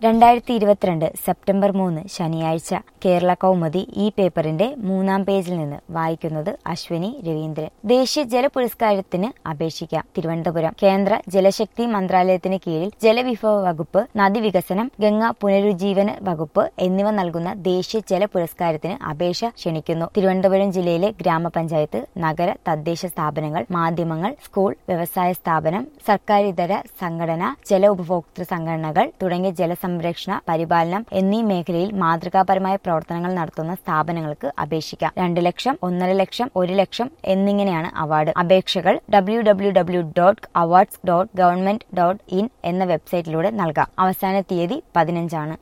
രണ്ടായിരത്തി ഇരുപത്തിരണ്ട് സെപ്റ്റംബർ മൂന്ന് ശനിയാഴ്ച കേരള കൗമുദി ഈ പേപ്പറിന്റെ മൂന്നാം പേജിൽ നിന്ന് വായിക്കുന്നത് അശ്വിനി രവീന്ദ്രൻ ദേശീയ ജല പുരസ്കാരത്തിന് അപേക്ഷിക്കാം തിരുവനന്തപുരം കേന്ദ്ര ജലശക്തി മന്ത്രാലയത്തിന് കീഴിൽ ജലവിഭവ വകുപ്പ് നദീവികസനം ഗംഗാ പുനരുജ്ജീവന വകുപ്പ് എന്നിവ നൽകുന്ന ദേശീയ ജല പുരസ്കാരത്തിന് അപേക്ഷ ക്ഷണിക്കുന്നു തിരുവനന്തപുരം ജില്ലയിലെ ഗ്രാമപഞ്ചായത്ത് നഗര തദ്ദേശ സ്ഥാപനങ്ങൾ മാധ്യമങ്ങൾ സ്കൂൾ വ്യവസായ സ്ഥാപനം സർക്കാരിതര സംഘടന ജല ഉപഭോക്തൃ സംഘടനകൾ തുടങ്ങിയ ജലസംരക്ഷണ പരിപാലനം എന്നീ മേഖലയിൽ മാതൃകാപരമായ പ്രവർത്തനങ്ങൾ നടത്തുന്ന സ്ഥാപനങ്ങൾക്ക് അപേക്ഷിക്കാം രണ്ട് ലക്ഷം ഒന്നര ലക്ഷം ഒരു ലക്ഷം എന്നിങ്ങനെയാണ് അവാർഡ് അപേക്ഷകൾ W W W dot awards dot government dot in എന്ന വെബ്സൈറ്റിലൂടെ നൽകാം അവസാന തീയതി പതിനഞ്ചാണ്